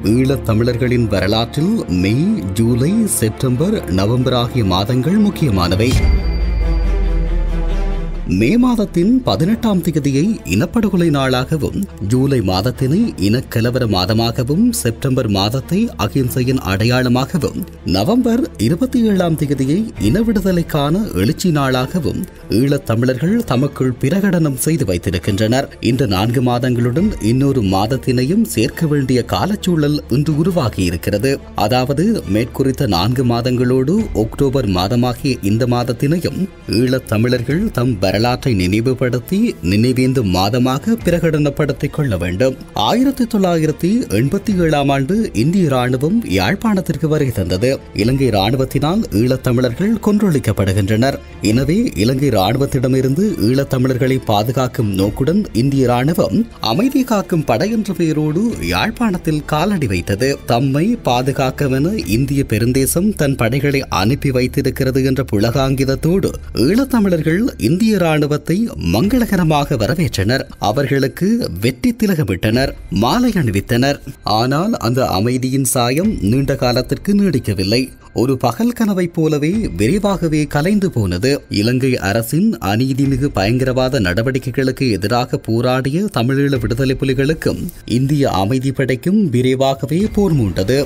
ஈழத் தமிழர்களின் வரலாற்றில் மே ஜூலை செப்டம்பர் நவம்பர் ஆகிய மாதங்கள் முக்கியமானவை மே மாதத்தின் பதினெட்டாம் தேதியை இனப்படுகொலை நாளாகவும் ஜூலை மாதத்தினை இனக்கலவர மாதமாகவும் செப்டம்பர் மாதத்தை அகிம்சையின் அடையாளமாகவும் நவம்பர் இருபத்தி ஏழாம் தேதியை இன விடுதலைக்கான எழுச்சி நாளாகவும் ஈழத் தமிழர்கள் தமக்குள் பிரகடனம் செய்து வைத்திருக்கின்றனர் இந்த நான்கு மாதங்களுடன் இன்னொரு மாதத்தினையும் சேர்க்க வேண்டிய காலச்சூழல் இன்று உருவாகி இருக்கிறது அதாவது மேற்குறித்த நான்கு மாதங்களோடு அக்டோபர் மாதமாகிய இந்த மாதத்தினையும் ஈழத் தமிழர்கள் தம் வரலாற்றை நினைவுபடுத்தி நினைவேந்தும் மாதமாக பிரகடனப்படுத்திக் கொள்ள வேண்டும் ஆயிரத்தி தொள்ளாயிரத்தி எண்பத்தி ஏழாம் ஆண்டு இந்திய ராணுவம் யாழ்ப்பாணத்திற்கு வருகை தந்தது இலங்கை ராணுவத்தினால் ஈழத்தமிழர்கள் கொன்றொழிக்கப்படுகின்றனர் எனவே இலங்கை ராணுவத்திடமிருந்து ஈழத்தமிழர்களை பாதுகாக்கும் நோக்குடன் இந்திய ராணுவம் அமைதி காக்கும் படை என்ற பெயரோடு யாழ்ப்பாணத்தில் காலடி வைத்தது தம்மை பாதுகாக்கவென இந்திய பெருந்தேசம் தன் படைகளை அனுப்பி வைத்திருக்கிறது என்ற புலகாங்கிதத்தோடு ஈழத்தமிழர்கள் இந்திய ராணுவத்தை மங்களகரமாக வரவேற்றனர் அவர்களுக்கு வெற்றி திலகமிட்டனர் மாலை அணிவித்தனர் ஆனால் அந்த அமைதியின் சாயம் நீண்ட காலத்திற்கு நீடிக்கவில்லை ஒரு பகல் கனவைப் போலவே விரைவாகவே கலைந்து போனது இலங்கை அரசின் அநீதிமிகு பயங்கரவாத நடவடிக்கைகளுக்கு எதிராக போராடிய தமிழீழ விடுதலை புலிகளுக்கும் இந்திய அமைதி படைக்கும் விரைவாகவே போர் மூண்டது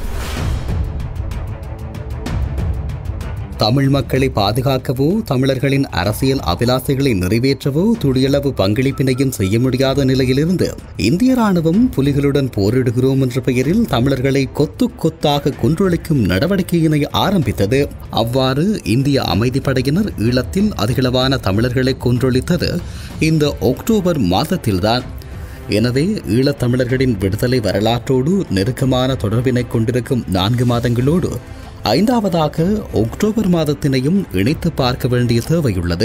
தமிழ் மக்களை பாதுகாக்கவோ தமிழர்களின் அரசியல் அபிலாசைகளை நிறைவேற்றவோ துடியளவு பங்களிப்பினையும் செய்ய முடியாத நிலையிலிருந்து இந்திய ராணுவம் புலிகளுடன் போரிடுகிறோம் என்ற பெயரில் தமிழர்களை கொத்து கொத்தாக கொன்றொழிக்கும் நடவடிக்கையினை ஆரம்பித்தது அவ்வாறு இந்திய அமைதிப்படையினர் ஈழத்தில் அதிகளவான தமிழர்களை கொன்றொழித்தது இந்த அக்டோபர் மாதத்தில்தான் எனவே ஈழத் தமிழர்களின் விடுதலை வரலாற்றோடு நெருக்கமான தொடர்பினை கொண்டிருக்கும் நான்கு மாதங்களோடு ஐந்தாவதாக அக்டோபர் மாதத்தினையும் இணைத்து பார்க்க வேண்டிய தேவையுள்ளது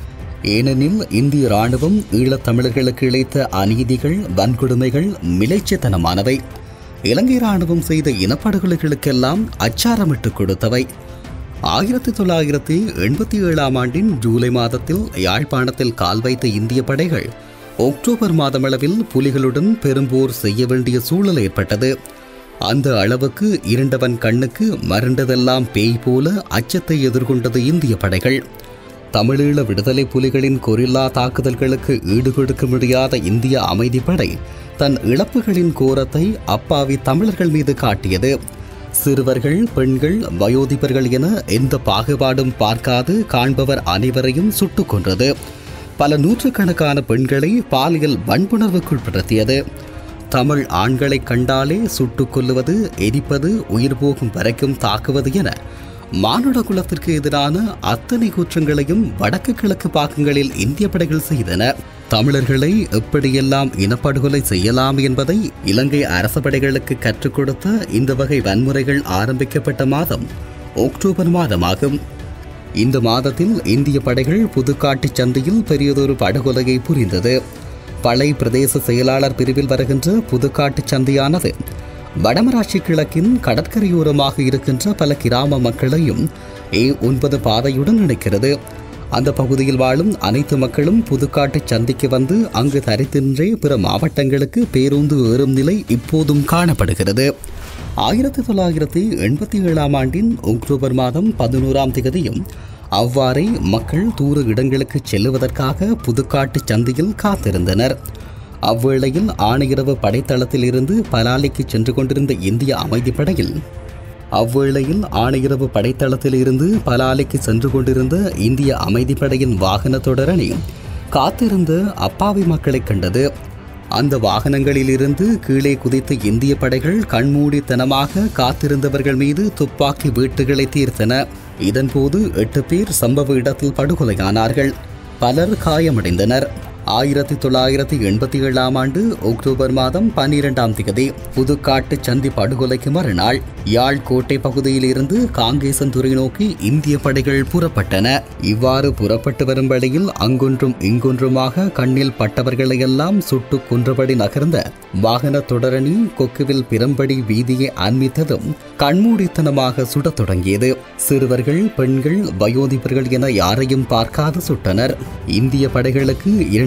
ஏனெனில் இந்திய ராணுவம் ஈழத் தமிழர்களுக்கு இழைத்த அநீதிகள் வன்கொடுமைகள் மிலைச்சத்தனமானவை இலங்கை ராணுவம் செய்த இனப்படுகொலைகளுக்கெல்லாம் அச்சாரமிட்டுக் கொடுத்தவை ஆயிரத்தி தொள்ளாயிரத்தி எண்பத்தி ஏழாம் ஆண்டின் ஜூலை மாதத்தில் யாழ்ப்பாணத்தில் கால் வைத்த இந்திய படைகள் அக்டோபர் மாதமளவில் புலிகளுடன் பெரும்போர் செய்ய வேண்டிய சூழல் ஏற்பட்டது அந்த அளவுக்கு இருண்டவன் கண்ணுக்கு மருண்டதெல்லாம் பேய் போல அச்சத்தை எதிர்கொண்டது இந்திய படைகள் தமிழீழ விடுதலை புலிகளின் கொரில்லா தாக்குதல்களுக்கு ஈடுகொடுக்க முடியாத இந்திய அமைதிப்படை தன் இழப்புகளின் கோரத்தை அப்பாவி தமிழர்கள் மீது காட்டியது சிறுவர்கள் பெண்கள் வயோதிபர்கள் என எந்த பாகுபாடும் பார்க்காது காண்பவர் அனைவரையும் சுட்டுக் கொன்றது பல நூற்றுக்கணக்கான பெண்களை பாலியல் வன்புணர்வுக்குட்படுத்தியது தமிழ் ஆண்களை கண்டாலே சுட்டுக் கொல்லுவது எரிப்பது உயிர் போகும் வரைக்கும் தாக்குவது என மானுட குலத்திற்கு எதிரான அத்தனை குற்றங்களையும் வடக்கு கிழக்கு பாகங்களில் இந்திய படைகள் செய்தன தமிழர்களை எப்படியெல்லாம் இனப்படுகொலை செய்யலாம் என்பதை இலங்கை அரச படைகளுக்கு கற்றுக் கொடுத்த இந்த வகை வன்முறைகள் ஆரம்பிக்கப்பட்ட மாதம் அக்டோபர் மாதமாகும் இந்த மாதத்தில் இந்திய படைகள் புதுக்காட்டுச் சந்தையில் பெரியதொரு படுகொலையை புரிந்தது பளை பிரதேச செயலாளர் பிரிவில் வருகின்ற புதுக்காட்டுச் சந்தையானது வடமராட்சி கிழக்கின் கடற்கரையோரமாக இருக்கின்ற பல கிராம மக்களையும் ஏ ஒன்பது பாதையுடன் இணைக்கிறது அந்த பகுதியில் வாழும் அனைத்து மக்களும் புதுக்காட்டுச் சந்தைக்கு வந்து அங்கு தரித்தின்றே பிற மாவட்டங்களுக்கு பேருந்து ஏறும் நிலை இப்போதும் காணப்படுகிறது ஆயிரத்தி தொள்ளாயிரத்தி எண்பத்தி ஏழாம் ஆண்டின் அக்டோபர் மாதம் பதினோராம் தேதியும் அவ்வாறே மக்கள் தூர இடங்களுக்கு செல்லுவதற்காக புதுக்காட்டுச் சந்தையில் காத்திருந்தனர் அவ்வேளையில் ஆணையரவு படைத்தளத்தில் இருந்து பலாலிக்கு சென்று கொண்டிருந்த இந்திய அமைதிப்படையில் அவ்வேளையில் ஆணையரவு படைத்தளத்தில் இருந்து பலாலிக்கு சென்று கொண்டிருந்த இந்திய அமைதிப்படையின் வாகன தொடரணி காத்திருந்த அப்பாவி மக்களைக் கண்டது அந்த வாகனங்களிலிருந்து கீழே குதித்த இந்திய படைகள் கண்மூடித்தனமாக காத்திருந்தவர்கள் மீது துப்பாக்கி வீட்டுகளை தீர்த்தன இதன்போது எட்டு பேர் சம்பவ இடத்தில் படுகொலையானார்கள் பலர் காயமடைந்தனர் ஆயிரத்தி தொள்ளாயிரத்தி எண்பத்தி ஏழாம் ஆண்டு அக்டோபர் மாதம் பன்னிரெண்டாம் தேதி புதுக்காட்டு சந்தி படுகொலைக்கு மறுநாள் யாழ் கோட்டை பகுதியில் இருந்து காங்கேசன்துறை நோக்கி இந்திய படைகள் புறப்பட்டன இவ்வாறு புறப்பட்டு வரும் வழியில் அங்கொன்றும் இங்கொன்றுமாக கண்ணில் பட்டவர்களையெல்லாம் சுட்டு கொன்றபடி நகர்ந்த வாகன தொடரணி கொக்குவில் பிறம்படி வீதியை அண்மித்ததும் கண்மூடித்தனமாக சுடத் தொடங்கியது சிறுவர்கள் பெண்கள் வயோதிபர்கள் என யாரையும் பார்க்காது சுட்டனர் இந்திய படைகளுக்கு இரண்டு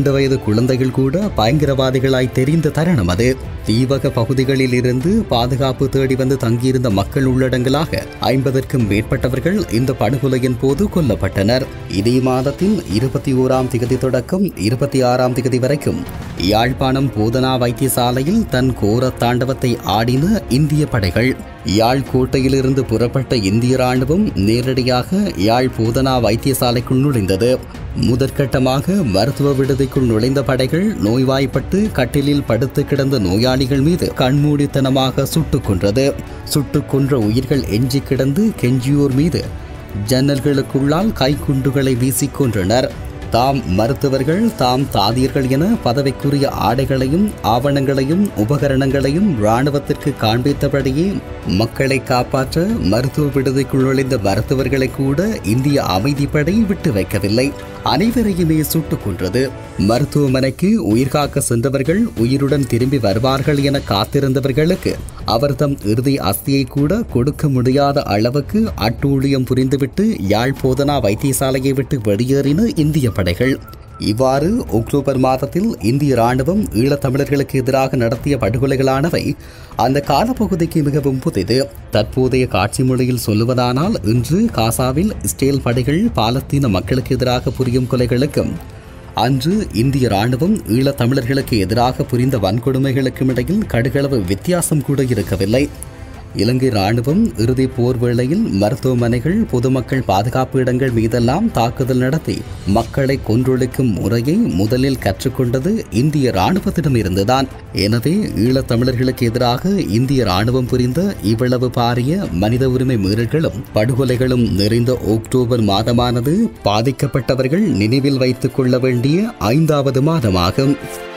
இரண்டு வயது குழந்தைகள் கூட பயங்கரவாதிகளாய் தெரிந்த தருணம் அது தீவக பகுதிகளில் இருந்து பாதுகாப்பு தேடி வந்து தங்கியிருந்த மக்கள் உள்ளடங்கலாக ஐம்பதற்கும் மேற்பட்டவர்கள் இந்த படுகொலையின் போது கொல்லப்பட்டனர் இதே மாதத்தின் இருபத்தி ஓராம் திகதி தொடக்கம் இருபத்தி ஆறாம் திகதி வரைக்கும் யாழ்ப்பாணம் போதனா வைத்தியசாலையில் தன் கோர தாண்டவத்தை ஆடின இந்திய படைகள் யாழ் கோட்டையிலிருந்து புறப்பட்ட இந்திய ராணுவம் நேரடியாக யாழ் போதனா வைத்தியசாலைக்குள் நுழைந்தது முதற்கட்டமாக மருத்துவ விடுதிக்குள் நுழைந்த படைகள் நோய்வாய்ப்பட்டு கட்டிலில் படுத்து கிடந்த நோயாளிகள் மீது கண்மூடித்தனமாக சுட்டுக் கொன்றது சுட்டுக் கொன்ற உயிர்கள் எஞ்சி கிடந்து கெஞ்சியோர் மீது ஜன்னல்களுக்குள்ளால் கைக்குண்டுகளை வீசிக் கொன்றனர் தாம் மருத்துவர்கள் தாம் தாதியர்கள் என பதவிக்குரிய ஆடைகளையும் ஆவணங்களையும் உபகரணங்களையும் இராணுவத்திற்கு காண்பித்தபடியே மக்களை காப்பாற்ற மருத்துவ விடுதிக்குள் நுழைந்த மருத்துவர்களை கூட இந்திய அமைதிப்படை விட்டு வைக்கவில்லை அனைவரையுமே சுட்டுக் கொன்றது மருத்துவமனைக்கு உயிர்காக்க சென்றவர்கள் உயிருடன் திரும்பி வருவார்கள் என காத்திருந்தவர்களுக்கு அவர்தம் இறுதி அஸ்தியை கூட கொடுக்க முடியாத அளவுக்கு அட்டூழியம் புரிந்துவிட்டு யாழ் போதனா வைத்தியசாலையை விட்டு வெளியேறின இந்திய படைகள் இவ்வாறு அக்டோபர் மாதத்தில் இந்திய ராணுவம் ஈழத்தமிழர்களுக்கு எதிராக நடத்திய படுகொலைகளானவை அந்த காலப்பகுதிக்கு மிகவும் புதிது தற்போதைய காட்சி மொழியில் சொல்லுவதானால் இன்று காசாவில் இஸ்ரேல் படைகள் பாலஸ்தீன மக்களுக்கு எதிராக புரியும் கொலைகளுக்கும் அன்று இந்திய ராணுவம் ஈழத்தமிழர்களுக்கு எதிராக புரிந்த வன்கொடுமைகளுக்கும் இடையில் கடுகளவு வித்தியாசம் கூட இருக்கவில்லை இலங்கை ராணுவம் இறுதி போர் வேளையில் மருத்துவமனைகள் பொதுமக்கள் பாதுகாப்பு இடங்கள் மீதெல்லாம் தாக்குதல் நடத்தி மக்களை கொன்றொழிக்கும் முறையை முதலில் கற்றுக்கொண்டது இந்திய ராணுவத்திடம் இருந்துதான் எனவே ஈழத்தமிழர்களுக்கு எதிராக இந்திய ராணுவம் புரிந்த இவ்வளவு பாரிய மனித உரிமை மீறல்களும் படுகொலைகளும் நிறைந்த அக்டோபர் மாதமானது பாதிக்கப்பட்டவர்கள் நினைவில் வைத்துக் கொள்ள வேண்டிய ஐந்தாவது மாதமாகும்